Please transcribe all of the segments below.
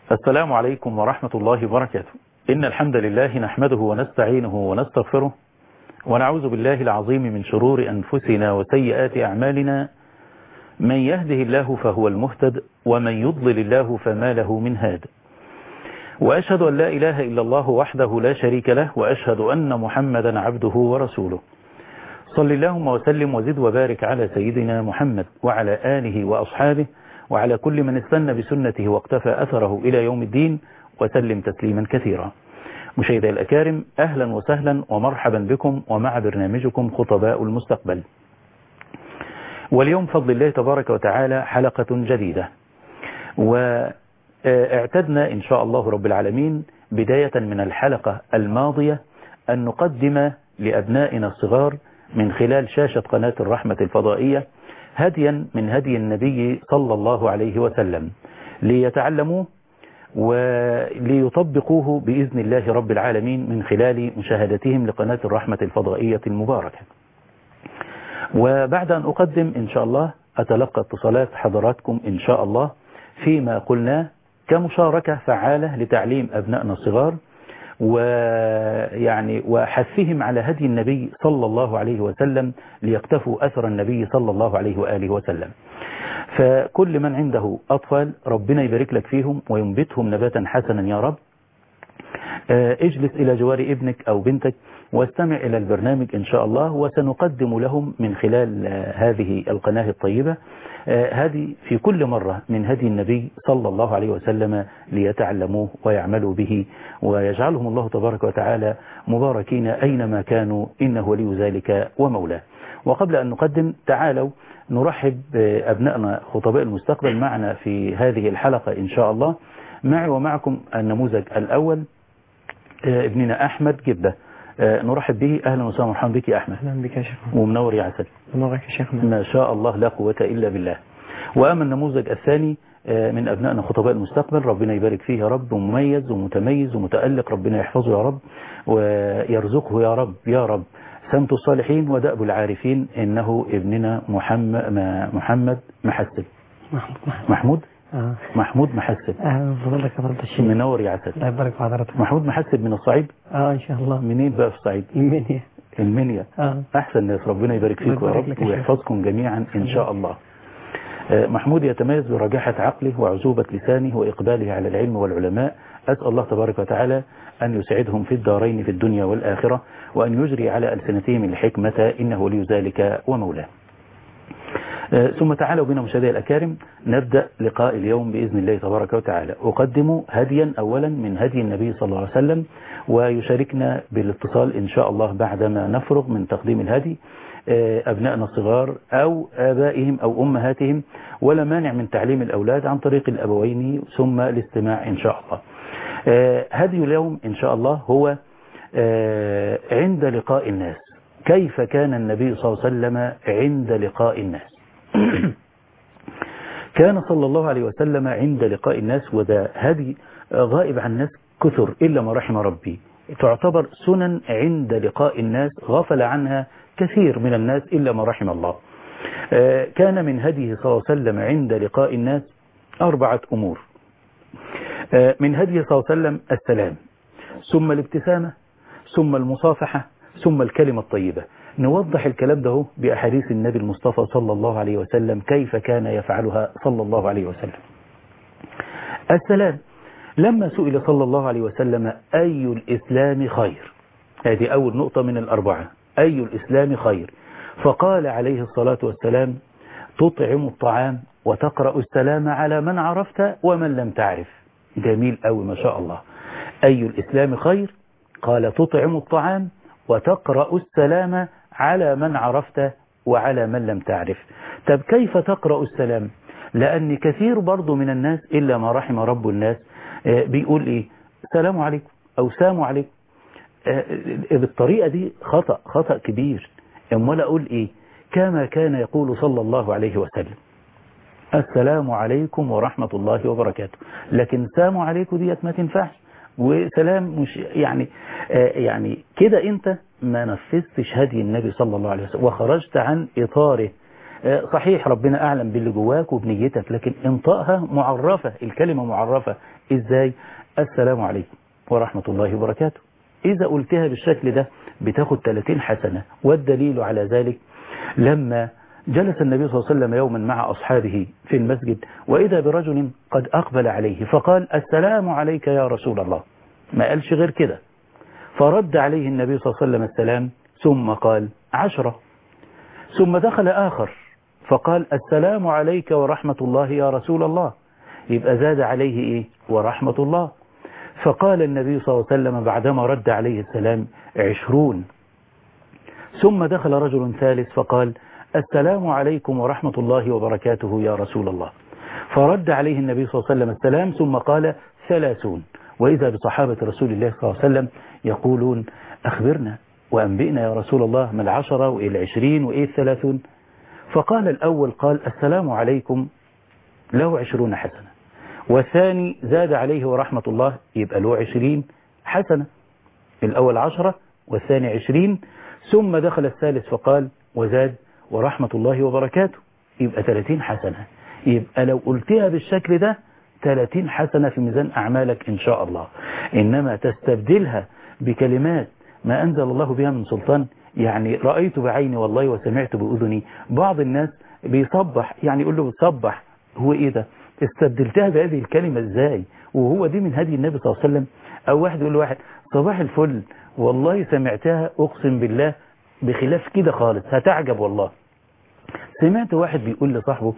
السلام عليكم ورحمة الله وبركاته إن الحمد لله نحمده ونستعينه ونستغفره ونعوذ بالله العظيم من شرور أنفسنا وسيئات أعمالنا من يهده الله فهو المهتد ومن يضلل الله فما له من هاد وأشهد أن لا إله إلا الله وحده لا شريك له وأشهد أن محمدا عبده ورسوله صل اللهم وسلم وزد وبارك على سيدنا محمد وعلى آله وأصحابه وعلى كل من استنى بسنته واقتفى أثره إلى يوم الدين وسلم تسليما كثيرا مشاهدي الأكارم أهلا وسهلا ومرحبا بكم ومع برنامجكم خطباء المستقبل واليوم فضل الله تبارك وتعالى حلقة جديدة واعتدنا إن شاء الله رب العالمين بداية من الحلقة الماضية أن نقدم لأبنائنا الصغار من خلال شاشة قناة الرحمة الفضائية هديا من هدي النبي صلى الله عليه وسلم ليتعلموه وليطبقوه بإذن الله رب العالمين من خلال مشاهدتهم لقناة الرحمة الفضائية المباركة وبعد أن أقدم إن شاء الله أتلقى اتصالات حضراتكم إن شاء الله فيما قلنا كمشاركة فعالة لتعليم أبنائنا الصغار ويعني وحثهم على هدي النبي صلى الله عليه وسلم ليقتفوا أثر النبي صلى الله عليه وآله وسلم فكل من عنده أطفال ربنا يبارك لك فيهم وينبتهم نباتا حسنا يا رب اجلس إلى جوار ابنك أو بنتك واستمع إلى البرنامج إن شاء الله وسنقدم لهم من خلال هذه القناة الطيبة هذه في كل مرة من هدي النبي صلى الله عليه وسلم ليتعلموه ويعملوا به ويجعلهم الله تبارك وتعالى مباركين أينما كانوا إنه ولي ذلك ومولاه وقبل أن نقدم تعالوا نرحب أبنائنا خطباء المستقبل معنا في هذه الحلقة إن شاء الله معي ومعكم النموذج الأول ابننا أحمد جبة نرحب به أهلا وسهلا ومرحبا بك يا أحمد اهلا بك يا شيخ ومنور يا عسل منورك يا شيخنا ما شاء الله لا قوة إلا بالله وأما النموذج الثاني من أبنائنا خطباء المستقبل ربنا يبارك فيه يا رب ومميز ومتميز ومتألق ربنا يحفظه يا رب ويرزقه يا رب يا رب سمت الصالحين ودأب العارفين إنه ابننا محمد محمد محسن محمود محمود اه محمود محسن اهلا بفضلك يا فضل الشيخ منور يا عسل الله يبارك في حضرتك محمود محسن من الصعيد اه ان شاء الله منين بقى في الصعيد المنيا المنيا اه أحسن ناس ربنا يبارك فيك يا يبارك رب لك يا شيخ. ويحفظكم جميعا إن شاء الله آه، محمود يتميز برجاحة عقله وعزوبة لسانه وإقباله على العلم والعلماء أسأل الله تبارك وتعالى أن يسعدهم في الدارين في الدنيا والآخرة وأن يجري على ألسنتهم الحكمة إنه ولي ذلك ومولاه آه، ثم تعالوا بنا مشاهدي الأكارم نبدأ لقاء اليوم بإذن الله تبارك وتعالى أقدم هديا أولا من هدي النبي صلى الله عليه وسلم ويشاركنا بالاتصال إن شاء الله بعدما نفرغ من تقديم الهدي آه، أبنائنا الصغار أو آبائهم أو أمهاتهم ولا مانع من تعليم الأولاد عن طريق الأبوين ثم الاستماع إن شاء الله آه، هدي اليوم إن شاء الله هو آه، عند لقاء الناس كيف كان النبي صلى الله عليه وسلم عند لقاء الناس كان صلى الله عليه وسلم عند لقاء الناس وده هدي غائب عن الناس كثر إلا ما رحم ربي تعتبر سنن عند لقاء الناس غفل عنها كثير من الناس إلا ما رحم الله آه، كان من هديه صلى الله عليه وسلم عند لقاء الناس أربعة أمور آه، من هديه صلى الله عليه وسلم السلام ثم الابتسامة ثم المصافحة ثم الكلمة الطيبة نوضح الكلام ده بأحاديث النبي المصطفى صلى الله عليه وسلم كيف كان يفعلها صلى الله عليه وسلم السلام لما سئل صلى الله عليه وسلم أي الإسلام خير هذه أول نقطة من الأربعة أي الإسلام خير فقال عليه الصلاة والسلام تطعم الطعام وتقرأ السلام على من عرفت ومن لم تعرف جميل أوي ما شاء الله أي الإسلام خير قال تطعم الطعام وتقرأ السلام على من عرفت وعلى من لم تعرف طب كيف تقرأ السلام لأن كثير برضو من الناس إلا ما رحم رب الناس آه، بيقول إيه سلام عليكم أو سام عليكم آه، بالطريقة دي خطأ خطأ كبير أمال أقول إيه كما كان يقول صلى الله عليه وسلم السلام عليكم ورحمة الله وبركاته لكن سلام عليكم ديت ما تنفعش وسلام مش يعني آه يعني كده انت ما نفذتش هدي النبي صلى الله عليه وسلم وخرجت عن إطاره آه، صحيح ربنا أعلم باللي جواك وبنيتك لكن انطقها معرفة الكلمة معرفة إزاي السلام عليكم ورحمة الله وبركاته إذا قلتها بالشكل ده بتاخد 30 حسنة والدليل على ذلك لما جلس النبي صلى الله عليه وسلم يوما مع أصحابه في المسجد وإذا برجل قد أقبل عليه فقال السلام عليك يا رسول الله ما قالش غير كده فرد عليه النبي صلى الله عليه وسلم السلام ثم قال عشرة ثم دخل آخر فقال السلام عليك ورحمة الله يا رسول الله يبقى زاد عليه إيه ورحمة الله فقال النبي صلى الله عليه وسلم بعدما رد عليه السلام عشرون ثم دخل رجل ثالث فقال السلام عليكم ورحمة الله وبركاته يا رسول الله فرد عليه النبي صلى الله عليه وسلم السلام ثم قال ثلاثون وإذا بصحابة رسول الله صلى الله عليه وسلم يقولون أخبرنا وأنبئنا يا رسول الله ما العشرة وإيه العشرين وإيه الثلاثون فقال الأول قال السلام عليكم له عشرون حسنة والثاني زاد عليه ورحمة الله يبقى له عشرين حسنة الأول عشرة والثاني عشرين ثم دخل الثالث فقال وزاد ورحمة الله وبركاته يبقى 30 حسنة يبقى لو قلتها بالشكل ده 30 حسنة في ميزان أعمالك إن شاء الله إنما تستبدلها بكلمات ما أنزل الله بها من سلطان يعني رأيت بعيني والله وسمعت بأذني بعض الناس بيصبح يعني يقول له بتصبح هو إيه ده استبدلتها بهذه الكلمة إزاي وهو دي من هدي النبي صلى الله عليه وسلم أو واحد يقول لواحد صباح الفل والله سمعتها أقسم بالله بخلاف كده خالص هتعجب والله سمعت واحد بيقول لصاحبه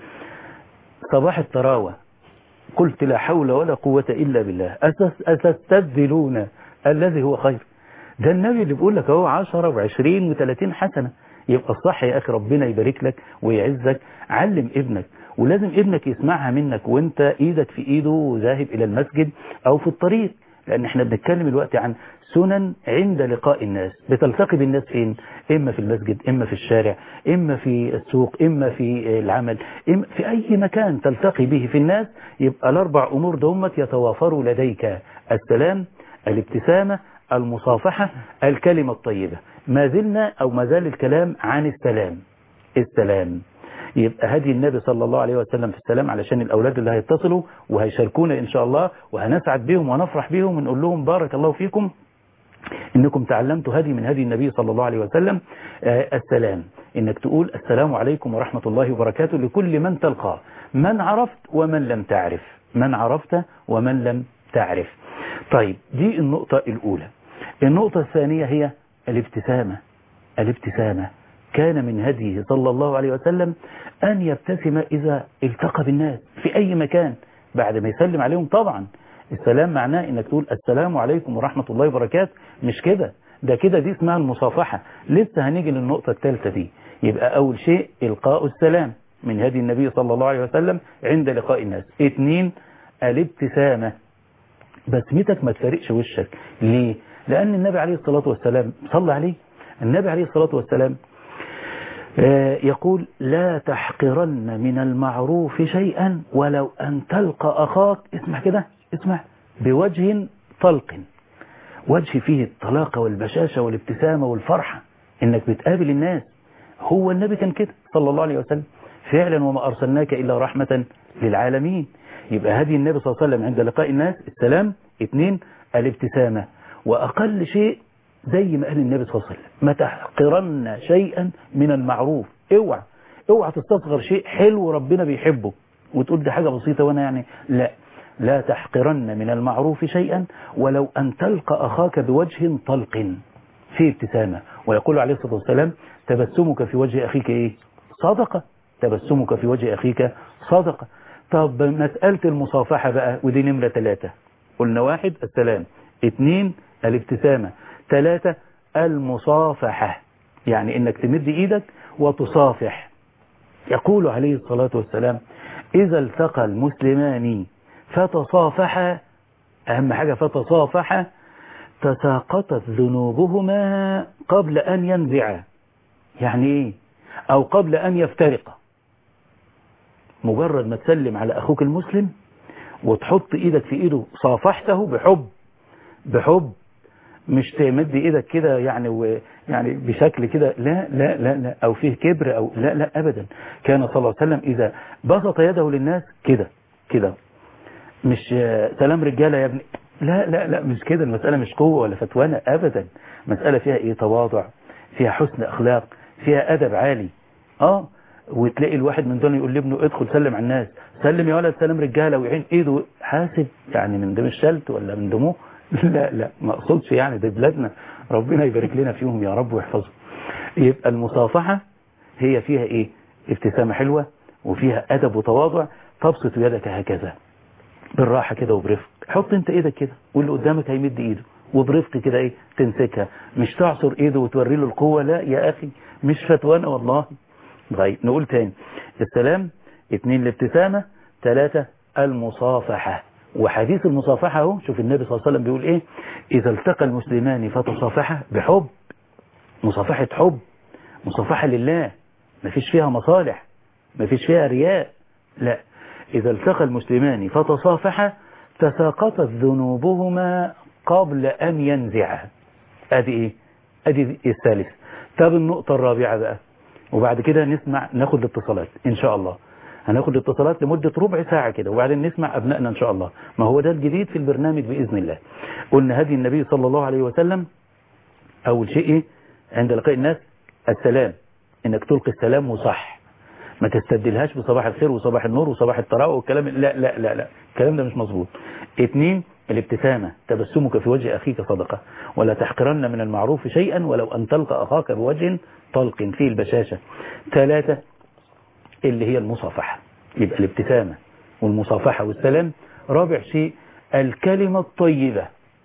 صباح التراوة قلت لا حول ولا قوة إلا بالله أتس- أتستبدلون الذي هو خير ده النبي اللي بيقول لك اهو 10 و20 و30 حسنة يبقى الصح يا أخي ربنا يبارك لك ويعزك علم ابنك ولازم ابنك يسمعها منك وانت ايدك في ايده ذاهب الى المسجد او في الطريق لان احنا بنتكلم الوقت عن سنن عند لقاء الناس بتلتقي بالناس فين اما في المسجد اما في الشارع اما في السوق اما في العمل إما في اي مكان تلتقي به في الناس يبقى الاربع امور دومت يتوافروا لديك السلام الابتسامة المصافحة الكلمة الطيبة ما زلنا او ما زال الكلام عن السلام السلام يبقى هدي النبي صلى الله عليه وسلم في السلام علشان الأولاد اللي هيتصلوا وهيشاركونا إن شاء الله وهنسعد بهم ونفرح بهم ونقول لهم بارك الله فيكم إنكم تعلمتوا هدي من هدي النبي صلى الله عليه وسلم آه السلام إنك تقول السلام عليكم ورحمة الله وبركاته لكل من تلقاه من عرفت ومن لم تعرف من عرفت ومن لم تعرف طيب دي النقطة الأولى النقطة الثانية هي الابتسامة الابتسامة كان من هديه صلى الله عليه وسلم أن يبتسم إذا التقى بالناس في أي مكان بعد ما يسلم عليهم طبعا السلام معناه انك تقول السلام عليكم ورحمة الله وبركاته مش كده ده كده دي اسمها المصافحة لسه هنيجي للنقطة الثالثة دي يبقى أول شيء إلقاء السلام من هدي النبي صلى الله عليه وسلم عند لقاء الناس اثنين الابتسامة بسمتك ما تفارقش وشك ليه لأن النبي عليه الصلاة والسلام صلى عليه النبي عليه الصلاة والسلام يقول لا تحقرن من المعروف شيئا ولو أن تلقى أخاك اسمع كده اسمع بوجه طلق وجه فيه الطلاقة والبشاشة والابتسامة والفرحة انك بتقابل الناس هو النبي كان كده صلى الله عليه وسلم فعلا وما أرسلناك إلا رحمة للعالمين يبقى هدي النبي صلى الله عليه وسلم عند لقاء الناس السلام اثنين الابتسامة وأقل شيء زي ما قال النبي صلى الله عليه وسلم ما تحقرن شيئا من المعروف اوعى اوعى تستصغر شيء حلو ربنا بيحبه وتقول دي حاجة بسيطة وانا يعني لا لا تحقرن من المعروف شيئا ولو أن تلقى أخاك بوجه طلق في ابتسامة ويقول عليه الصلاة والسلام تبسمك في وجه أخيك إيه صدقة تبسمك في وجه أخيك صدقة طب مسألة المصافحة بقى ودي نمرة ثلاثة قلنا واحد السلام اثنين الابتسامة ثلاثة المصافحة يعني انك تمد ايدك وتصافح يقول عليه الصلاة والسلام اذا التقى المسلمان فتصافحا اهم حاجة فتصافحا تساقطت ذنوبهما قبل ان ينزعا يعني ايه او قبل ان يفترقا مجرد ما تسلم على اخوك المسلم وتحط ايدك في ايده صافحته بحب بحب مش تمد ايدك كده يعني و يعني بشكل كده لا لا لا لا او فيه كبر او لا لا ابدا كان صلى الله عليه وسلم اذا بسط يده للناس كده كده مش آه، سلام رجاله يا ابني لا لا لا مش كده المسألة مش قوة ولا فتوانة ابدا مسألة فيها ايه تواضع فيها حسن اخلاق فيها ادب عالي اه وتلاقي الواحد من دول يقول لابنه ادخل سلم على الناس سلم يا ولد سلام رجاله ويعين ايده حاسب يعني من دم الشلت ولا من دموه لا لا ما اقصدش يعني ده بلادنا ربنا يبارك لنا فيهم يا رب ويحفظهم يبقى المصافحة هي فيها ايه ابتسامة حلوة وفيها ادب وتواضع تبسط يدك هكذا بالراحة كده وبرفق حط انت ايدك كده واللي قدامك هيمد ايده وبرفق كده ايه تمسكها مش تعصر ايده وتوري له القوة لا يا اخي مش فتوانة والله طيب نقول تاني السلام اتنين الابتسامة ثلاثة المصافحة وحديث المصافحة اهو شوف النبي صلى الله عليه وسلم بيقول ايه اذا التقى المسلمان فتصافحا بحب مصافحة حب مصافحة لله مفيش فيها مصالح مفيش فيها رياء لا إذا التقى المسلمان فتصافحا تساقطت ذنوبهما قبل أن ينزعها أدي إيه أدي الثالث طب النقطة الرابعة بقى وبعد كده نسمع ناخد الاتصالات إن شاء الله هناخد الاتصالات لمدة ربع ساعة كده وبعدين نسمع أبنائنا إن شاء الله ما هو ده الجديد في البرنامج بإذن الله قلنا هدي النبي صلى الله عليه وسلم أول شيء إيه عند لقاء الناس السلام إنك تلقي السلام وصح ما تستبدلهاش بصباح الخير وصباح النور وصباح التراء والكلام لا لا لا لا الكلام ده مش مظبوط اتنين الابتسامة تبسمك في وجه أخيك صدقة ولا تحقرن من المعروف شيئا ولو أن تلقى أخاك بوجه طلق فيه البشاشة ثلاثة اللي هي المصافحة يبقى الابتسامة والمصافحة والسلام رابع شيء الكلمة الطيبة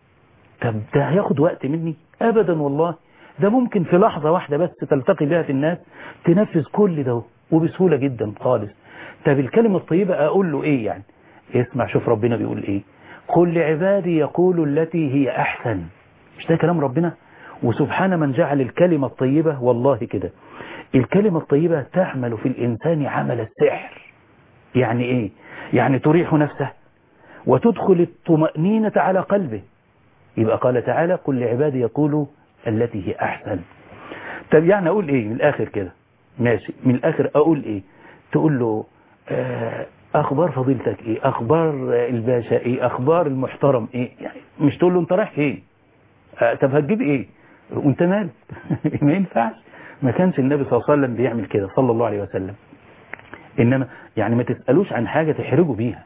طب ده هياخد وقت مني أبدا والله ده ممكن في لحظة واحدة بس تلتقي بها في الناس تنفذ كل ده وبسهولة جدا خالص طب الكلمة الطيبة أقول له إيه يعني اسمع شوف ربنا بيقول إيه قل لعبادي يقول التي هي أحسن مش ده كلام ربنا وسبحان من جعل الكلمة الطيبة والله كده الكلمة الطيبة تعمل في الإنسان عمل السحر يعني إيه يعني تريح نفسه وتدخل الطمأنينة على قلبه يبقى قال تعالى قل لعبادي يقولوا التي هي أحسن طب يعني أقول إيه من الآخر كده ماشي من الآخر أقول إيه تقول له آه أخبار فضيلتك إيه أخبار الباشا إيه أخبار المحترم إيه يعني مش تقول له أنت رايح فين آه طب هتجيب إيه وأنت مالك ما ينفعش ما كانش النبي صلى الله عليه وسلم بيعمل كده صلى الله عليه وسلم إنما يعني ما تسألوش عن حاجة تحرجوا بيها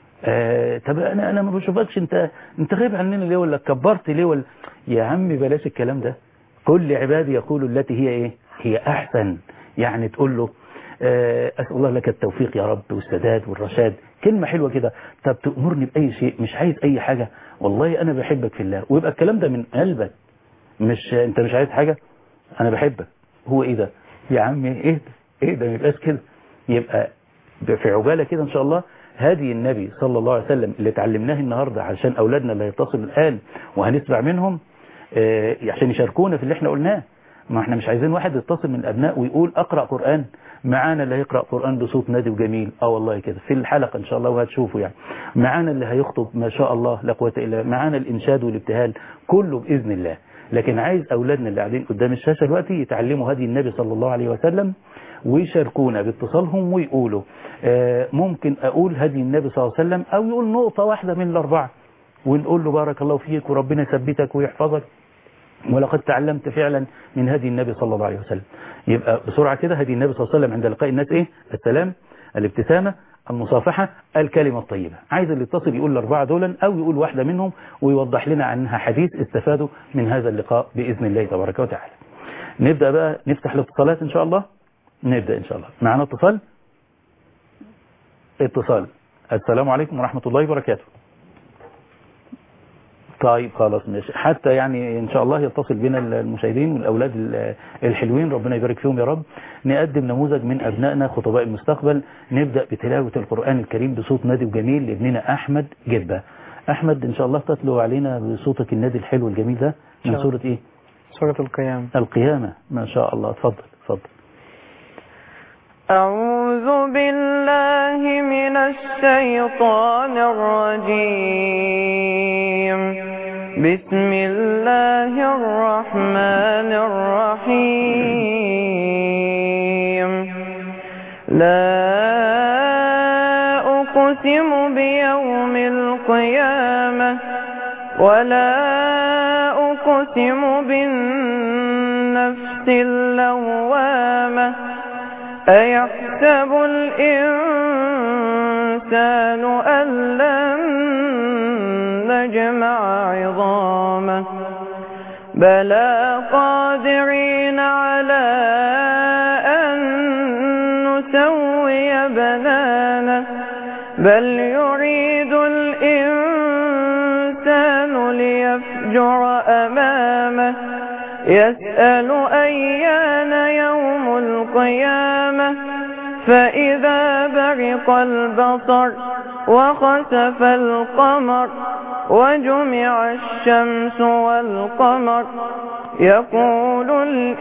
آه طب انا انا ما بشوفكش انت انت غايب عننا ليه ولا كبرت ليه ولا يا عم بلاش الكلام ده كل عبادي يقولوا التي هي ايه هي احسن يعني تقول له آه اسال الله لك التوفيق يا رب والسداد والرشاد كلمه حلوه كده طب تامرني باي شيء مش عايز اي حاجه والله انا بحبك في الله ويبقى الكلام ده من قلبك مش انت مش عايز حاجه انا بحبك هو ايه ده يا عم ايه ده ايه ده ما يبقاش كده يبقى في عجاله كده ان شاء الله هدي النبي صلى الله عليه وسلم اللي اتعلمناه النهاردة عشان أولادنا اللي هيتصلوا الآن وهنسمع منهم اه عشان يشاركونا في اللي احنا قلناه ما احنا مش عايزين واحد يتصل من الأبناء ويقول أقرأ قرآن معانا اللي هيقرأ قرآن بصوت نادي وجميل اه والله كده في الحلقة إن شاء الله وهتشوفوا يعني معانا اللي هيخطب ما شاء الله لا قوه إلا معانا الإنشاد والابتهال كله بإذن الله لكن عايز أولادنا اللي قاعدين قدام الشاشة دلوقتي يتعلموا هدي النبي صلى الله عليه وسلم ويشاركونا باتصالهم ويقولوا آه ممكن أقول هدي النبي صلى الله عليه وسلم أو يقول نقطة واحدة من الأربعة ونقول له بارك الله فيك وربنا يثبتك ويحفظك ولقد تعلمت فعلا من هدي النبي صلى الله عليه وسلم يبقى بسرعة كده هدي النبي صلى الله عليه وسلم عند لقاء الناس إيه السلام الابتسامة المصافحة الكلمة الطيبة عايز اللي يتصل يقول الأربعة دولا أو يقول واحدة منهم ويوضح لنا عنها حديث استفادوا من هذا اللقاء بإذن الله تبارك وتعالى نبدأ بقى نفتح الاتصالات إن شاء الله نبدأ إن شاء الله معنا اتصال اتصال السلام عليكم ورحمة الله وبركاته طيب خلاص ماشي حتى يعني إن شاء الله يتصل بنا المشاهدين والأولاد الحلوين ربنا يبارك فيهم يا رب نقدم نموذج من أبنائنا خطباء المستقبل نبدأ بتلاوة القرآن الكريم بصوت نادي وجميل لابننا أحمد جدة أحمد إن شاء الله تتلو علينا بصوتك النادي الحلو الجميل ده من سورة إيه سورة القيامة القيامة ما شاء الله اتفضل اتفضل أعوذ بالله من الشيطان الرجيم بسم الله الرحمن الرحيم لا أقسم بيوم القيامة ولا أقسم بالنفس اللوامة أيحسب الإنسان أن لن نجمع عظامه بلى قادرين على أن نسوي بنانه بل يريد الإنسان ليفجر أمامه يسأل أيان يوم القيامة فإذا برق البصر وخسف القمر وجمع الشمس والقمر يقول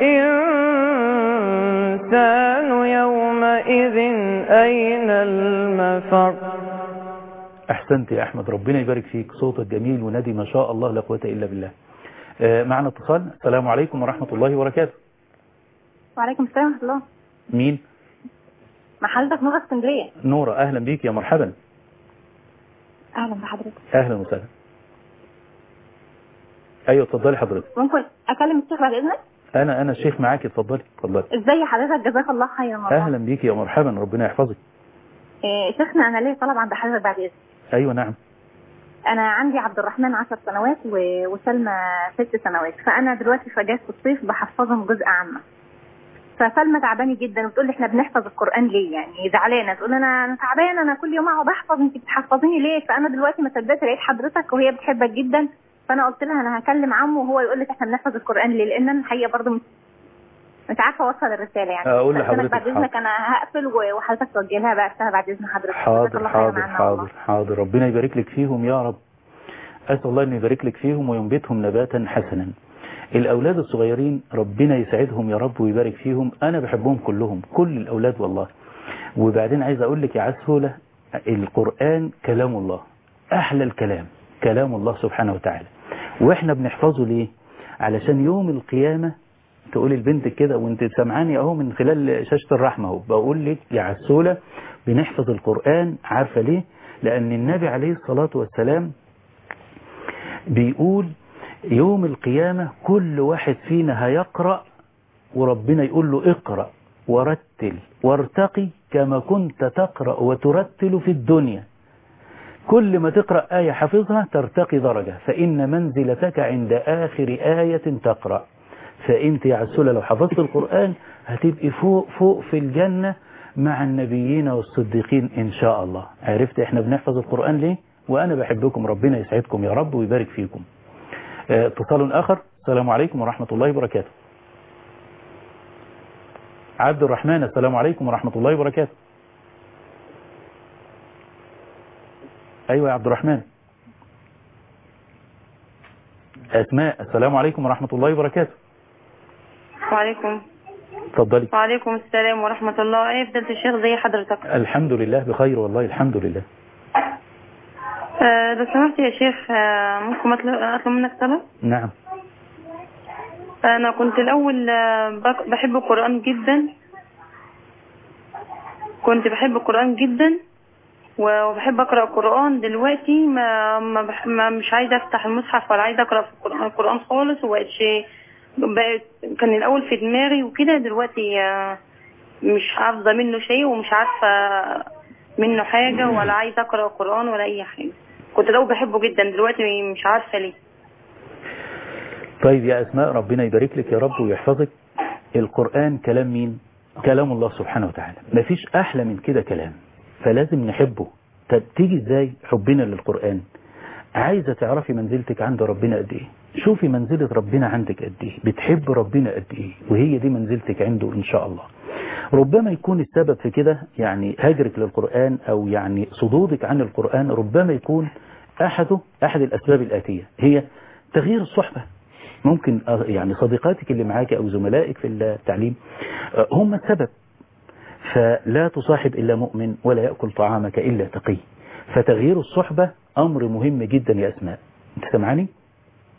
الإنسان يومئذ أين المفر أحسنت يا أحمد ربنا يبارك فيك صوتك جميل ونادي ما شاء الله لا قوة إلا بالله آه، معنا اتصال السلام عليكم ورحمة الله وبركاته وعليكم السلام ورحمة الله مين مع حضرتك نور اسكندرية نورة أهلا بيك يا مرحبا أهلا بحضرتك أهلا وسهلا أيوة اتفضلي حضرتك ممكن أكلم الشيخ بعد إذنك أنا أنا الشيخ معاك اتفضلي اتفضلي إزاي حضرتك جزاك الله خيرا والله أهلا بيك يا مرحبا ربنا يحفظك إيه شيخنا أنا ليا طلب عند حضرتك بعد إذنك أيوة نعم أنا عندي عبد الرحمن 10 سنوات و... وسلمى 6 سنوات فأنا دلوقتي في أجازة الصيف بحفظهم جزء عامة فسلمى تعبانه جدا وبتقول لي احنا بنحفظ القران ليه يعني زعلانه تقول انا انا تعبانه انا كل يوم اقعد احفظ انت بتحفظيني ليه فانا دلوقتي ما صدقت لقيت حضرتك وهي بتحبك جدا فانا قلت لها انا هكلم عمه وهو يقول لك احنا بنحفظ القران ليه لان انا الحقيقه برضه مش مش عارفه اوصل الرساله يعني أقول فأنا لحضرتك بعد اذنك انا هقفل و- وحضرتك توجه لها بقى رساله بعد اذن حضرتك جزاك حاضر الله خيرا حاضر عنا حاضر والله. حاضر ربنا يبارك لك فيهم يا رب أسأل الله أن يبارك لك فيهم وينبتهم نباتا حسنا الأولاد الصغيرين ربنا يسعدهم يا رب ويبارك فيهم أنا بحبهم كلهم كل الأولاد والله وبعدين عايز أقول لك يا عسولة القرآن كلام الله أحلى الكلام كلام الله سبحانه وتعالى وإحنا بنحفظه ليه علشان يوم القيامة تقول البنت كده وانت سمعاني اهو من خلال شاشة الرحمة اهو بقول لك يا عسولة بنحفظ القرآن عارفة ليه لأن النبي عليه الصلاة والسلام بيقول يوم القيامة كل واحد فينا هيقرأ وربنا يقول له اقرأ ورتل وارتقي كما كنت تقرأ وترتل في الدنيا كل ما تقرأ آية حفظها ترتقي درجة فإن منزلتك عند آخر آية تقرأ فأنت يا عسولة لو حفظت القرآن هتبقي فوق فوق في الجنة مع النبيين والصديقين إن شاء الله عرفت إحنا بنحفظ القرآن ليه وأنا بحبكم ربنا يسعدكم يا رب ويبارك فيكم آه، اتصال آخر السلام عليكم ورحمة الله وبركاته عبد الرحمن السلام عليكم ورحمة الله وبركاته أيوة يا عبد الرحمن أسماء السلام عليكم ورحمة الله وبركاته وعليكم اتفضلي وعليكم السلام ورحمة الله ايه فضلت الشيخ زي حضرتك الحمد لله بخير والله الحمد لله آه لو سمحت يا شيخ آه ممكن أطلب, أطلب منك طلب نعم أنا كنت الأول آه بق- بحب القرآن جدا كنت بحب القرآن جدا و- وبحب أقرأ القرآن دلوقتي ما, ما, بح ما مش عايزة أفتح المصحف ولا عايزة أقرأ في القرآن, القرآن خالص وبقتش بقت كان الأول في دماغي وكده دلوقتي آه مش حافظة منه شيء ومش عارفة منه حاجة ولا عايزة أقرأ القرآن ولا أي حاجة كنت الأول بحبه جدا دلوقتي مش عارفة ليه طيب يا أسماء ربنا يبارك لك يا رب ويحفظك القرآن كلام مين كلام الله سبحانه وتعالى مفيش أحلى من كده كلام فلازم نحبه طب تيجي ازاي حبنا للقرآن عايزة تعرفي منزلتك عند ربنا قد ايه شوفي منزلة ربنا عندك قد ايه بتحب ربنا قد ايه وهي دي منزلتك عنده ان شاء الله ربما يكون السبب في كده يعني هجرك للقرآن او يعني صدودك عن القرآن ربما يكون احده احد الاسباب الاتية هي تغيير الصحبة ممكن آه، يعني صديقاتك اللي معاك او زملائك في التعليم آه، هم السبب فلا تصاحب إلا مؤمن ولا يأكل طعامك إلا تقي فتغيير الصحبة أمر مهم جدا يا أسماء أنت سمعني؟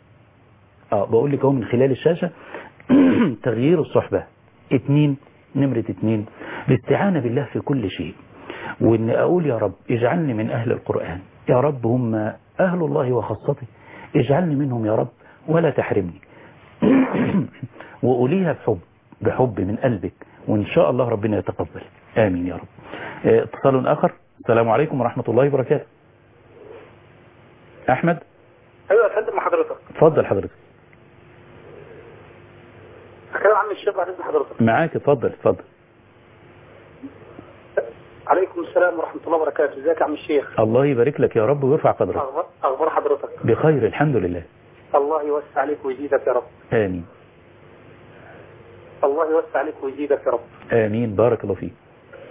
اه بقول لك اهو من خلال الشاشة تغيير الصحبة اتنين نمرة اتنين الاستعانة بالله في كل شيء وان اقول يا رب اجعلني من اهل القرآن يا رب هم اهل الله وخاصته اجعلني منهم يا رب ولا تحرمني وقوليها بحب بحب من قلبك وان شاء الله ربنا يتقبل امين يا رب اه، اتصال اخر السلام عليكم ورحمة الله وبركاته احمد ايوه يا فندم حضرتك اتفضل حضرتك اكلم عم الشيخ بعد اذن حضرتك معاك اتفضل اتفضل عليكم السلام ورحمه الله وبركاته ازيك يا عم الشيخ الله يبارك لك يا رب ويرفع قدرك اخبار اخبار حضرتك بخير الحمد لله الله يوسع عليك ويزيدك يا رب آمين الله يوسع عليك ويزيدك يا رب آمين بارك الله فيك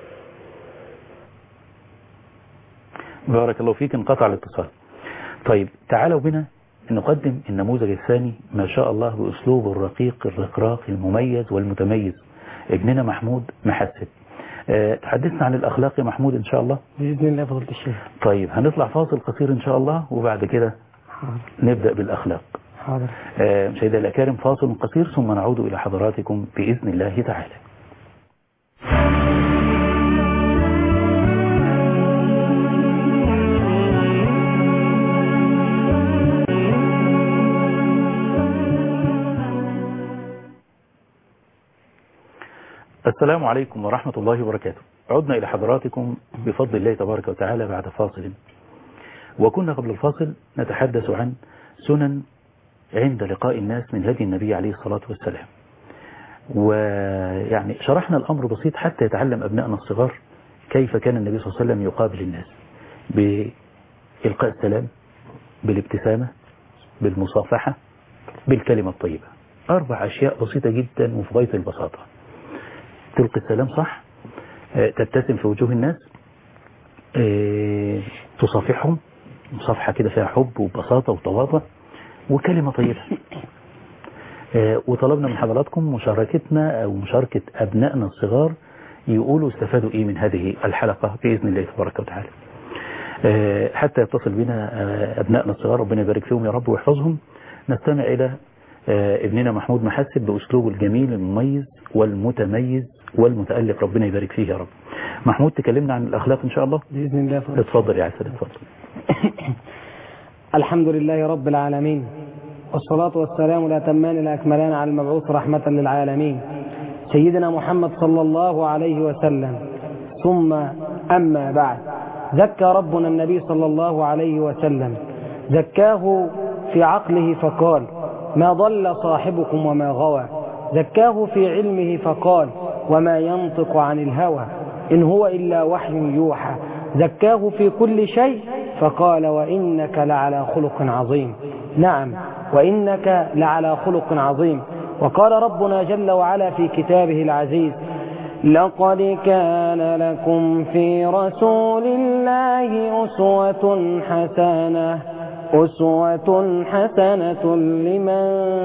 بارك الله فيك انقطع الاتصال طيب تعالوا بنا نقدم النموذج الثاني ما شاء الله بأسلوب الرقيق الرقراق المميز والمتميز ابننا محمود محسن أه تحدثنا عن الأخلاق يا محمود إن شاء الله بإذن الله فضيلة الشيخ طيب هنطلع فاصل قصير إن شاء الله وبعد كده حاضر نبدأ بالأخلاق حاضر آه، مشاهدي الأكارم فاصل قصير ثم نعود إلى حضراتكم بإذن الله تعالى السلام عليكم ورحمة الله وبركاته عدنا إلى حضراتكم بفضل الله تبارك وتعالى بعد فاصل وكنا قبل الفاصل نتحدث عن سنن عند لقاء الناس من هدي النبي عليه الصلاة والسلام ويعني شرحنا الأمر بسيط حتى يتعلم أبنائنا الصغار كيف كان النبي صلى الله عليه وسلم يقابل الناس بإلقاء السلام بالابتسامة بالمصافحة بالكلمة الطيبة أربع أشياء بسيطة جدا وفي غاية البساطة تلقي السلام صح آه، تبتسم في وجوه الناس آه، تصافحهم مصافحة كده فيها حب وبساطة وتواضع وكلمة طيبة آه، وطلبنا من حضراتكم مشاركتنا أو مشاركة أبنائنا الصغار يقولوا استفادوا إيه من هذه الحلقة بإذن الله تبارك وتعالى آه، حتى يتصل بنا آه، أبنائنا الصغار ربنا يبارك فيهم يا رب ويحفظهم نستمع إلى آه، ابننا محمود محسن بأسلوبه الجميل المميز والمتميز والمتألق ربنا يبارك فيه يا رب محمود تكلمنا عن الأخلاق إن شاء الله بإذن الله فضيلة اتفضل يا عسل اتفضل الحمد لله رب العالمين والصلاة والسلام الأتمان الأكملان على المبعوث رحمة للعالمين سيدنا محمد صلى الله عليه وسلم ثم أما بعد زكى ربنا النبي صلى الله عليه وسلم زكاه في عقله فقال ما ضل صاحبكم وما غوى زكاه في علمه فقال وما ينطق عن الهوى إن هو إلا وحي يوحى زكاه في كل شيء فقال وإنك لعلى خلق عظيم نعم وإنك لعلى خلق عظيم وقال ربنا جل وعلا في كتابه العزيز لقد كان لكم في رسول الله أسوة حسنة أسوة حسنة لمن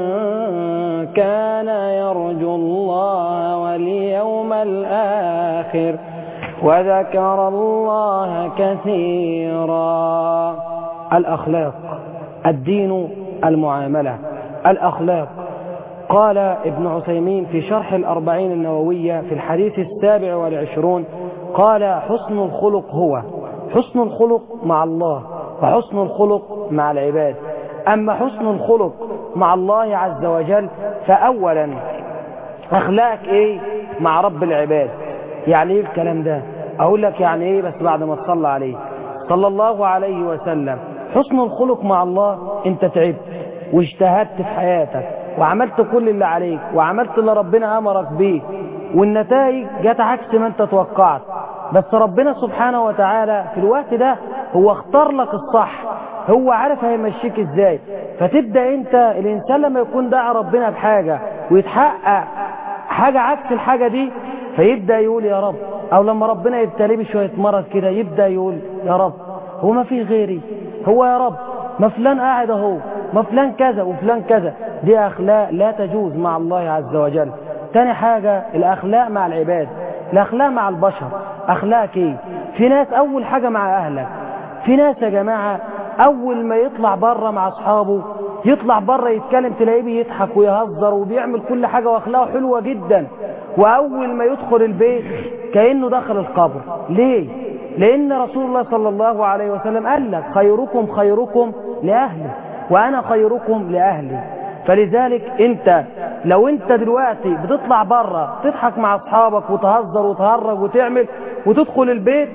كان يرجو الله واليوم الآخر وذكر الله كثيرا الأخلاق الدين المعاملة الأخلاق قال ابن عثيمين في شرح الأربعين النووية في الحديث السابع والعشرون قال حسن الخلق هو حسن الخلق مع الله وحسن الخلق مع العباد أما حسن الخلق مع الله عز وجل فأولا أخلاق إيه مع رب العباد يعني إيه الكلام ده أقول لك يعني إيه بس بعد ما تصلى عليه صلى الله عليه وسلم حسن الخلق مع الله أنت تعبت واجتهدت في حياتك وعملت كل اللي عليك وعملت اللي ربنا أمرك بيه والنتائج جت عكس ما أنت توقعت بس ربنا سبحانه وتعالى في الوقت ده هو اختار لك الصح هو عارف هيمشيك ازاي فتبدأ انت الانسان لما يكون دعا ربنا بحاجة ويتحقق حاجة عكس الحاجة دي فيبدأ يقول يا رب او لما ربنا يبتليه بشوية مرض كده يبدأ يقول يا رب هو ما في غيري هو يا رب ما فلان قاعد اهو ما فلان كذا وفلان كذا دي اخلاق لا تجوز مع الله عز وجل تاني حاجة الاخلاق مع العباد الاخلاق مع البشر اخلاق ايه في ناس اول حاجة مع اهلك في ناس يا جماعة اول ما يطلع بره مع اصحابه يطلع بره يتكلم تلاقيه بيضحك ويهزر وبيعمل كل حاجة واخلاقه حلوة جدا واول ما يدخل البيت كأنه دخل القبر ليه لان رسول الله صلى الله عليه وسلم قال لك خيركم خيركم لأهله وانا خيركم لأهلي فلذلك انت لو انت دلوقتي بتطلع بره تضحك مع اصحابك وتهزر وتهرج وتعمل وتدخل البيت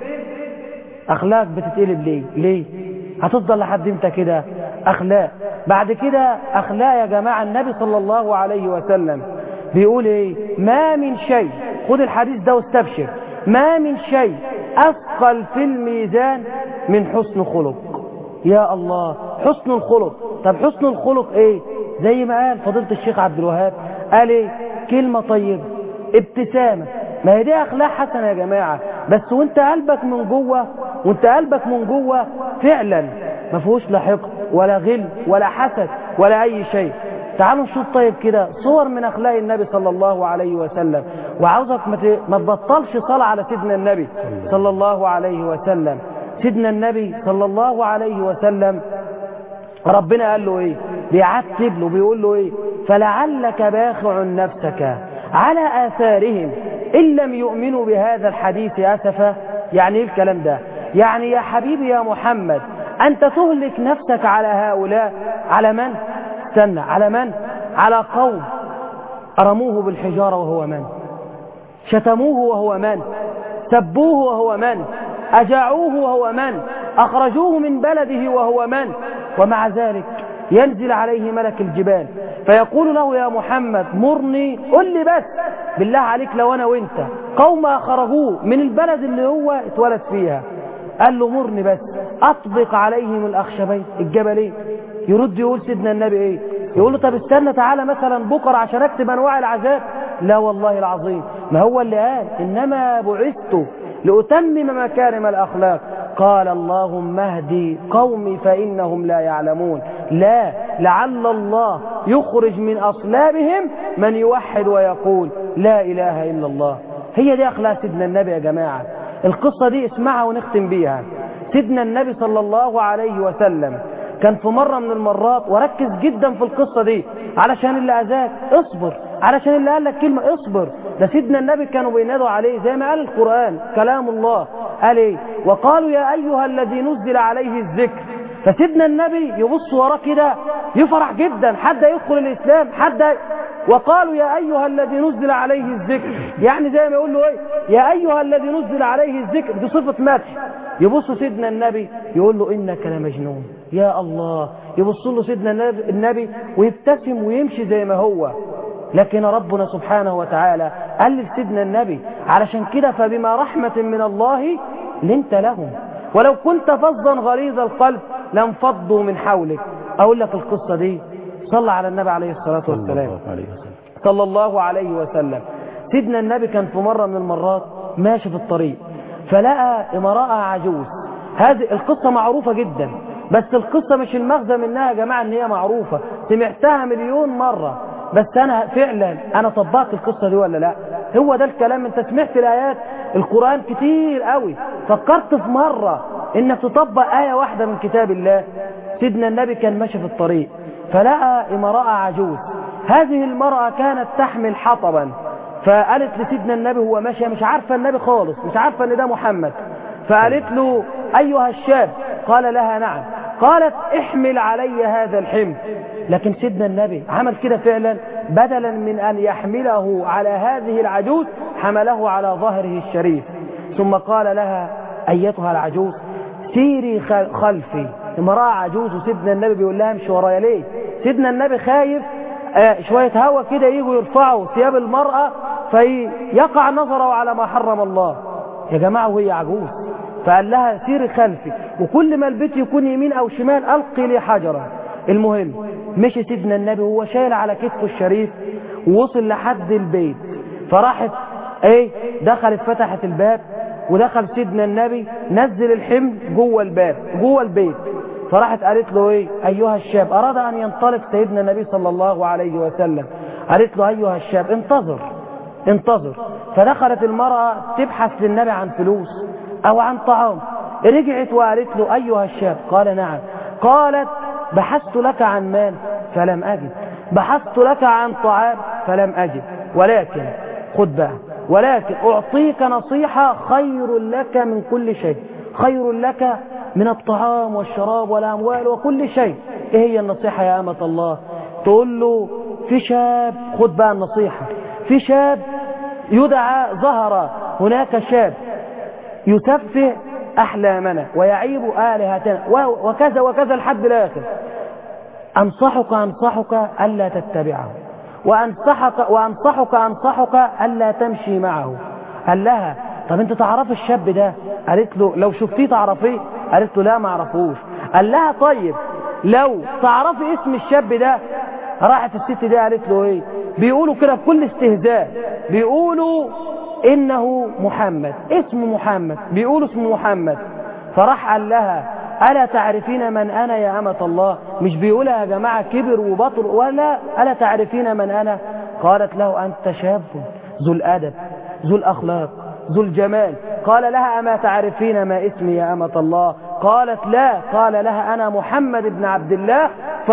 اخلاق بتتقلب ليه ليه هتفضل لحد امتى كده اخلاق بعد كده اخلاق يا جماعه النبي صلى الله عليه وسلم بيقول ايه ما من شيء خد الحديث ده واستبشر ما من شيء اثقل في الميزان من حسن خلق يا الله حسن الخلق طب حسن الخلق ايه زي ما قال فضيله الشيخ عبد الوهاب قال ايه كلمه طيبه ابتسامه ما هي دي اخلاق حسنه يا جماعه بس وانت قلبك من جوه وانت قلبك من جوه فعلا ما فيهوش لا حقد ولا غل ولا حسد ولا اي شيء تعالوا نشوف طيب كده صور من اخلاق النبي صلى الله عليه وسلم وعاوزك ما ت- ما تبطلش صلاه على سيدنا النبي صلى الله عليه وسلم سيدنا النبي صلى الله عليه وسلم ربنا قال له ايه بيعتب له بيقول له ايه فلعلك باخع نفسك على آثارهم إن لم يؤمنوا بهذا الحديث أسفا يعني ايه الكلام ده يعني يا حبيبي يا محمد أنت تهلك نفسك على هؤلاء على من استنى على من على قوم أرموه بالحجارة وهو من شتموه وهو من سبوه وهو من أجاعوه وهو من أخرجوه من بلده وهو من ومع ذلك ينزل عليه ملك الجبال فيقول له يا محمد مرني قل لي بس بالله عليك لو أنا وانت قوم أخرجوه من البلد اللي هو اتولد فيها قال له مرني بس أطبق عليهم الأخشبين الجبلين يرد يقول سيدنا النبي ايه يقول له طب استنى تعالى مثلا بكرة عشان اكتب انواع العذاب لا والله العظيم ما هو اللي قال انما بعثت لأتمم مكارم الأخلاق قال اللهم اهدي قومي فإنهم لا يعلمون لا لعل الله يخرج من أصلابهم من يوحد ويقول لا إله إلا الله هي دي أخلاق سيدنا النبي يا جماعة القصة دي اسمعها ونختم بيها سيدنا النبي صلى الله عليه وسلم كان في مرة من المرات وركز جدا في القصة دي علشان اللي أذاك اصبر علشان اللي قال لك كلمة اصبر ده سيدنا النبي كانوا بينادوا عليه زي ما قال القرآن كلام الله قال ايه وقالوا يا أيها الذي نزل عليه الذكر فسيدنا النبي يبص وراه كده يفرح جدا حد يدخل الإسلام حد وقالوا يا أيها الذي نزل عليه الذكر يعني زي ما يقول له ايه يا أيها الذي نزل عليه الذكر دي صفة مدح يبص سيدنا النبي يقول له إنك لمجنون يا الله يبص له سيدنا النبي- النبي ويبتسم ويمشي زي ما هو لكن ربنا سبحانه وتعالى قال لسيدنا النبي علشان كده فبما رحمة من الله لنت لهم ولو كنت فظا غليظ القلب لانفضوا من حولك أقول لك القصة دي صلى على النبي عليه الصلاة صلى والسلام الله عليه وسلم صلى الله عليه وسلم سيدنا النبي كان في مرة من المرات ماشي في الطريق فلقى امرأة عجوز هذه القصة معروفة جدا بس القصة مش المغزى منها يا جماعة ان هي معروفة سمعتها مليون مرة بس انا فعلا انا طبقت القصة دي ولا لا هو ده الكلام انت سمعت الايات القرآن كتير قوي فكرت في مرة انك تطبق آية واحدة من كتاب الله سيدنا النبي كان ماشي في الطريق فلقى امرأة عجوز هذه المرأة كانت تحمل حطبا فقالت لسيدنا النبي هو ماشي مش عارفة النبي خالص مش عارفة ان ده محمد فقالت له ايها الشاب قال لها نعم قالت احمل علي هذا الحمل لكن سيدنا النبي عمل كده فعلا بدلا من ان يحمله على هذه العجوز حمله على ظهره الشريف ثم قال لها ايتها العجوز سيري خل- خلفي امرأة عجوز وسيدنا النبي بيقول لها امشي ورايا ليه سيدنا النبي خايف آه، شوية هوا كده يجوا يرفعوا ثياب المرأة فيقع نظره على ما حرم الله يا جماعة وهي عجوز فقال لها سيري خلفي وكل ما البيت يكون يمين او شمال القي لي حجرا المهم مشي سيدنا النبي وهو شايل على كتفه الشريف ووصل لحد البيت فراحت ايه دخلت فتحت الباب ودخل سيدنا النبي نزل الحمل جوه الباب جوه البيت فراحت قالت له ايه ايها الشاب اراد ان ينطلق سيدنا النبي صلى الله عليه وسلم قالت له ايها الشاب انتظر انتظر فدخلت المرأة تبحث للنبي عن فلوس او عن طعام رجعت وقالت له ايها الشاب قال نعم قالت بحثت لك عن مال فلم أجد بحثت لك عن طعام فلم أجد ولكن خد بقى ولكن أعطيك نصيحة خير لك من كل شيء خير لك من الطعام والشراب والأموال وكل شيء إيه هي النصيحة يا أمة الله تقول له في شاب خد بقى النصيحة في شاب يدعى ظهر هناك شاب يسفه أحلامنا ويعيب آلهتنا وكذا وكذا لحد الآخر أنصحك أنصحك ألا تتبعه وأنصحك وأنصحك أنصحك ألا تمشي معه قال لها طب أنت تعرف الشاب ده قالت له لو شفتيه تعرفيه قالت له لا ما اعرفوش قال لها طيب لو تعرفي اسم الشاب ده راحت الست دي قالت له ايه بيقولوا كده بكل استهزاء بيقولوا انه محمد اسمه محمد بيقولوا اسمه محمد فراح قال لها ألا تعرفين من أنا يا أمة الله مش بيقولها يا جماعة كبر وبطر ولا ألا تعرفين من أنا قالت له أنت شاب ذو الأدب ذو الأخلاق ذو الجمال قال لها أما تعرفين ما اسمي يا أمة الله قالت لا قال لها أنا محمد بن عبد الله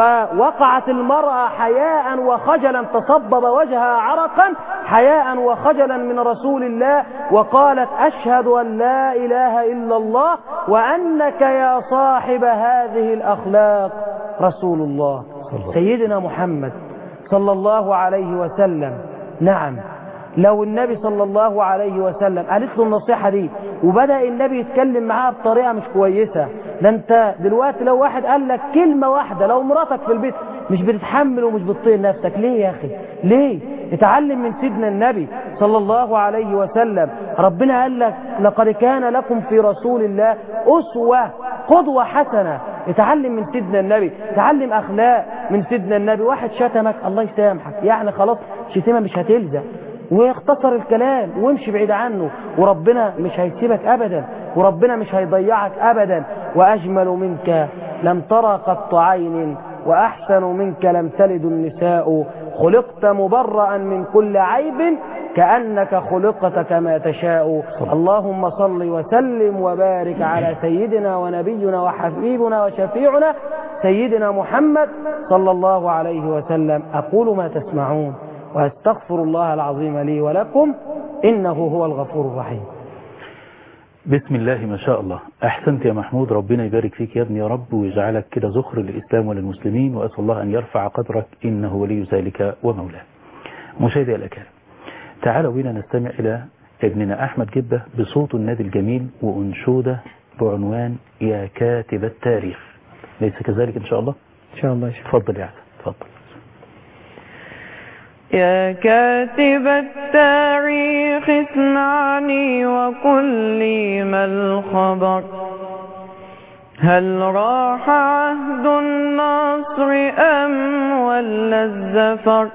فوقعت المرأة حياء وخجلا تصبب وجهها عرقا حياء وخجلا من رسول الله وقالت أشهد أن لا إله إلا الله وأنك يا صاحب هذه الأخلاق رسول الله سيدنا محمد صلى الله عليه وسلم نعم لو النبي صلى الله عليه وسلم قالت له النصيحة دي وبدأ النبي يتكلم معاها بطريقة مش كويسة ده انت دلوقتي لو واحد قال لك كلمة واحدة لو مراتك في البيت مش بتتحمل ومش بتطير نفسك ليه يا أخي ليه اتعلم من سيدنا النبي صلى الله عليه وسلم ربنا قال لك لقد كان لكم في رسول الله أسوة قدوة حسنة اتعلم من سيدنا النبي اتعلم أخلاق من سيدنا النبي واحد شتمك الله يسامحك يعني خلاص شتيمة مش هتلزق ويختصر الكلام وامشي بعيد عنه وربنا مش هيسيبك أبدا وربنا مش هيضيعك أبدا وأجمل منك لم ترى قط عين وأحسن منك لم تلد النساء خلقت مبرأ من كل عيب كأنك خلقت كما تشاء اللهم صل وسلم وبارك على سيدنا ونبينا وحبيبنا وشفيعنا سيدنا محمد صلى الله عليه وسلم أقول ما تسمعون وأستغفر الله العظيم لي ولكم إنه هو الغفور الرحيم بسم الله ما شاء الله أحسنت يا محمود ربنا يبارك فيك يا ابني يا رب ويجعلك كده زخر للإسلام وللمسلمين وأسأل الله أن يرفع قدرك إنه ولي ذلك ومولاه مشاهدي الأكارم تعالوا بنا نستمع إلى ابننا أحمد جبة بصوت النادي الجميل وأنشودة بعنوان يا كاتب التاريخ ليس كذلك إن شاء الله إن شاء الله تفضل يا عسل تفضل يا كاتب التاريخ اسمعني وقل لي ما الخبر هل راح عهد النصر أم ولا الزفر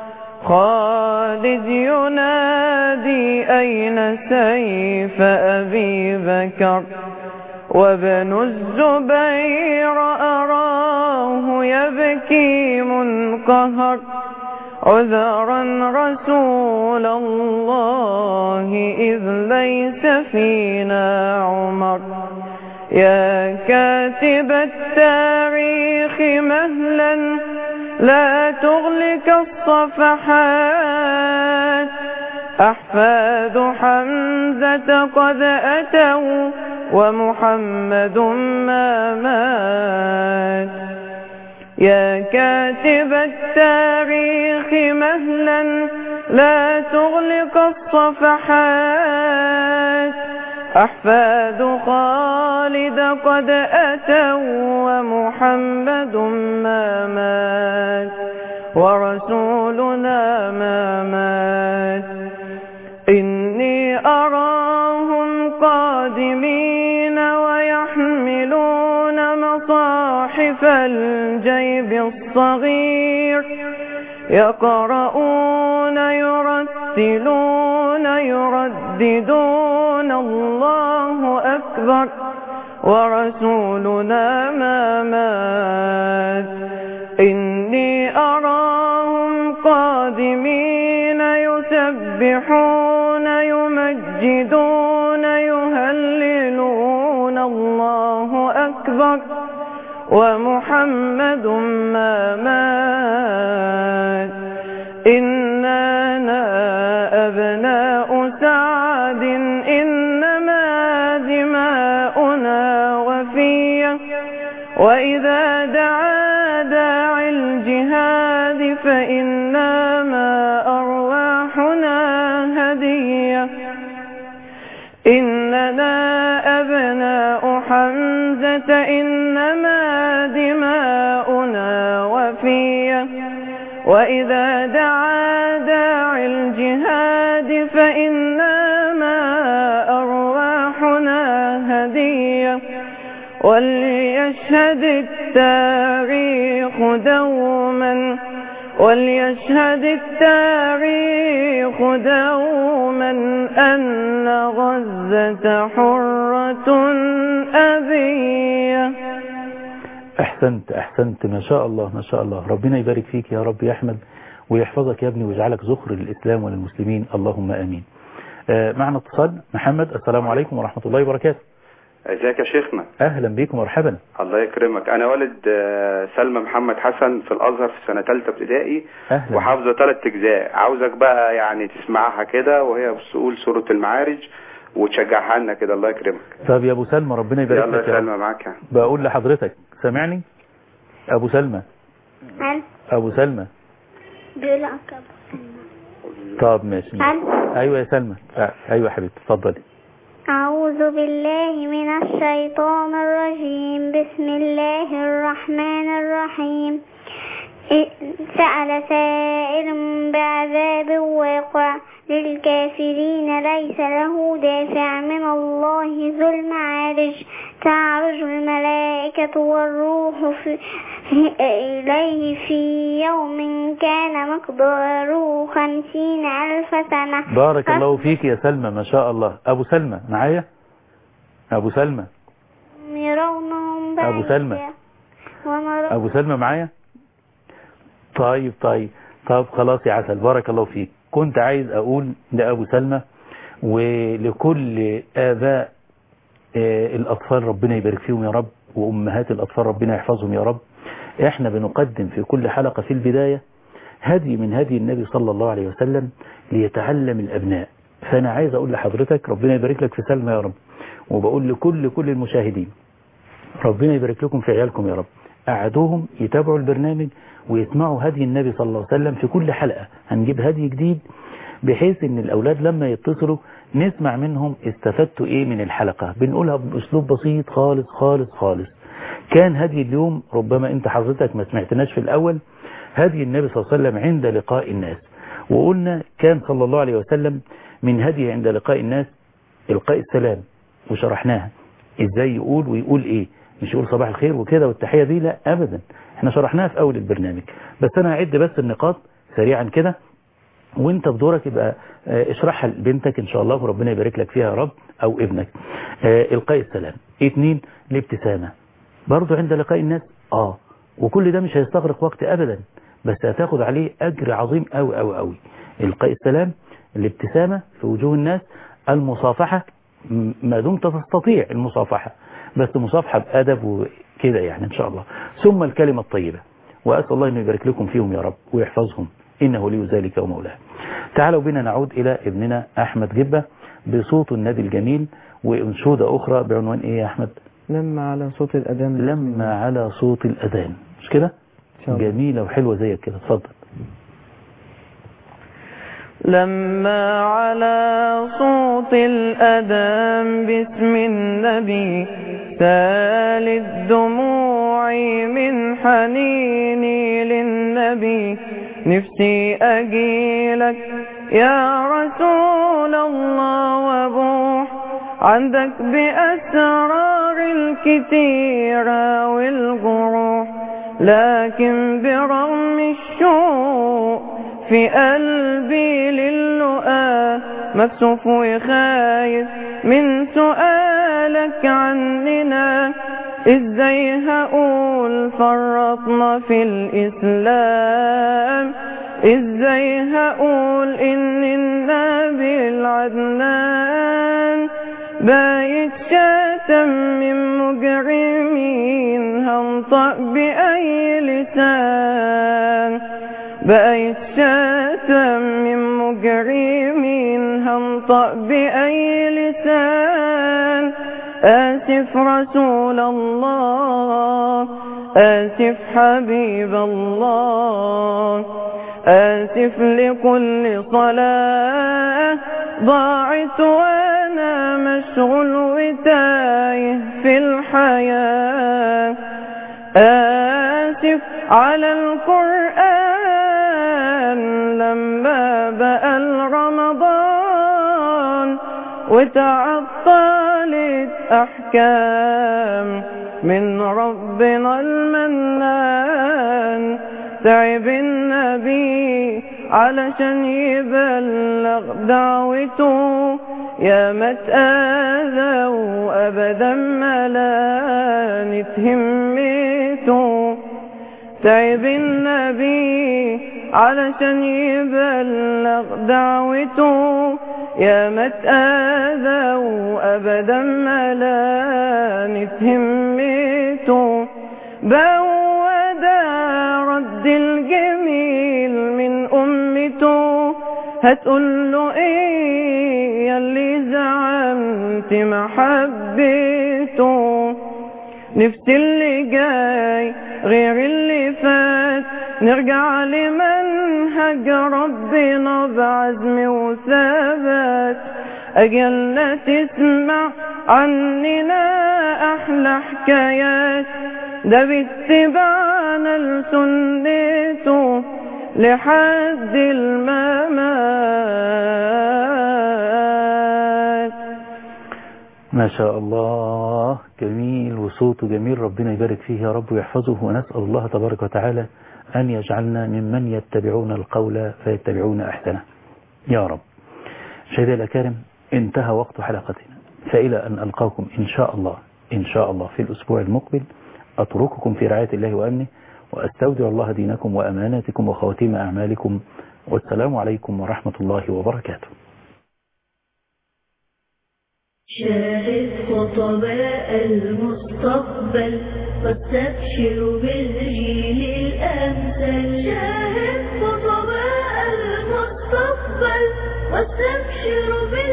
خالد ينادي أين سيف أبي بكر وابن الزبير أراه يبكي منقهر عذرا رسول الله إذ ليس فينا عمر يا كاتب التاريخ مهلا لا تغلق الصفحات أحفاد حمزة قد أتوا ومحمد ما مات يا كاتب التاريخ مهلا لا تغلق الصفحات أحفاد خالد قد أتوا ومحمد ما مات ورسولنا ما مات إني أراهم قادمين ويحملون مصاحف الجيب الصغير يقرؤون يرتلون يرددون الله أكبر ورسولنا ما مات إني أراهم قادمين يسبحون يمجدون يهللون الله أكبر ومحمد ما مات إننا أبناء سعد إنما دماؤنا وفية وإذا دعا داعي الجهاد فإنما أرواحنا هدية إننا أبناء حمزة إنما دماؤنا وفية وإذا دعا داعي الجهاد فإنما أرواحنا هدية وليشهد التاريخ دوما وليشهد التاريخ دوما أن غزة حرة أبية أحسنت أحسنت ما شاء الله ما شاء الله ربنا يبارك فيك يا رب يا أحمد ويحفظك يا ابني ويجعلك ذخر للإسلام وللمسلمين اللهم آمين آه، معنا اتصال محمد السلام عليكم ورحمة الله وبركاته ازيك يا شيخنا أهلا بكم مرحبا الله يكرمك انا والد آه، سلمى محمد حسن في الازهر في سنه ثالثه ابتدائي أهلا وحافظه ثلاث اجزاء عاوزك بقى يعني تسمعها كده وهي بتقول سوره المعارج وتشجعها لنا كده الله يكرمك طب يا أبو سلمى ربنا يبارك يلا لك يا يا رب سلمى معاك بقول لحضرتك سامعني أبو سلمى هل أبو سلمى بيقول عقب طب ماشي هل أيوة يا سلمى آه، أيوة يا حبيبتي اتفضلي أعوذ بالله من الشيطان الرجيم بسم الله الرحمن الرحيم إ- سأل سائل بعذاب واقع للكافرين ليس له دافع من الله ذو المعارج تعرج الملائكة والروح في إليه في يوم كان مقداره خمسين ألف سنة بارك الله فيك يا سلمى ما شاء الله أبو سلمى معايا أبو سلمى يرونهم أبو سلمى. بعيدا ونرى أبو سلمى معايا طيب طيب طب خلاص يا عسل بارك الله فيك كنت عايز أقول لأبو سلمى ولكل آباء آه، الأطفال ربنا يبارك فيهم يا رب وأمهات الأطفال ربنا يحفظهم يا رب احنا بنقدم في كل حلقة في البداية هدي من هدي النبي صلى الله عليه وسلم ليتعلم الأبناء فأنا عايز أقول لحضرتك ربنا يبارك لك في سلمى يا رب وبقول لكل كل المشاهدين ربنا يبارك لكم في عيالكم يا رب أعدوهم يتابعوا البرنامج ويسمعوا هدي النبي صلى الله عليه وسلم في كل حلقة هنجيب هدي جديد بحيث ان الأولاد لما يتصلوا نسمع منهم استفدتوا ايه من الحلقة بنقولها بأسلوب بسيط خالص خالص خالص كان هدي اليوم ربما انت حضرتك ما سمعتناش في الأول هدي النبي صلى الله عليه وسلم عند لقاء الناس وقلنا كان صلى الله عليه وسلم من هديه عند لقاء الناس إلقاء السلام وشرحناها ازاي يقول ويقول ايه مش يقول صباح الخير وكده والتحية دي لا ابدا احنا شرحناها في اول البرنامج بس انا هعد بس النقاط سريعا كده وانت بدورك يبقى اه اشرحها لبنتك ان شاء الله وربنا يبارك لك فيها يا رب او ابنك اه القاء السلام اتنين الابتسامة برضو عند لقاء الناس اه وكل ده مش هيستغرق وقت ابدا بس هتاخد عليه اجر عظيم قوي قوي قوي القاء السلام الابتسامة في وجوه الناس المصافحة ما دمت تستطيع المصافحة بس مصافحة بأدب وكده يعني إن شاء الله ثم الكلمة الطيبة وأسأل الله أنه يبارك لكم فيهم يا رب ويحفظهم إنه لي ذلك ومولاه تعالوا بنا نعود إلى ابننا أحمد جبة بصوت النادي الجميل وانشودة أخرى بعنوان إيه يا أحمد لما على صوت الأذان لما على صوت الأذان مش كده شاء الله. جميلة وحلوة زيك كده اتفضل لما على صوت الأذان باسم النبي سال الدموع من حنيني للنبي نفسي أجيلك يا رسول الله وابوح عندك بأسرار الكتيرة والجروح لكن برغم الشوق في قلبي للقاء مكسوف وخايف من سؤالك عننا ازاي هقول فرطنا في الاسلام ازاي هقول ان النبي العدنان بايت شاتم من مجرمين هم هنطق بأي لسان بأي شاتم من مجرمين هنطق بأي لسان آسف رسول الله آسف حبيب الله آسف لكل صلاة ضاعت وأنا مشغول وتايه في الحياة آسف على القرآن لما بقى الرمضان وتعطلت أحكام من ربنا المنان تعب النبي علشان يبلغ دعوته يا ما تآذى وأبدا ما لانت همته تعب النبي علشان يبلغ دعوته يا ما تآذى وأبدا ما لانت همته بودا رد الجميل من أمته هتقول له ايه ياللي زعمت محبته نفس اللي جاي غير اللي فات نرجع لمنهج ربنا بعزم وثبات أجلنا تسمع عننا أحلى حكايات ده باتباعنا لسنته لحد الممات ما شاء الله جميل وصوته جميل ربنا يبارك فيه يا رب ويحفظه ونسأل الله تبارك وتعالى أن يجعلنا ممن يتبعون القول فيتبعون أحسنه يا رب شهد الأكارم انتهى وقت حلقتنا فإلى أن ألقاكم إن شاء الله إن شاء الله في الأسبوع المقبل أترككم في رعاية الله وأمنه وأستودع الله دينكم وأماناتكم وخواتيم أعمالكم والسلام عليكم ورحمة الله وبركاته شاهد خطباء المستقبل واستبشر بالجيل الأمثل شاهد خطباء المستقبل واستبشر بالجيل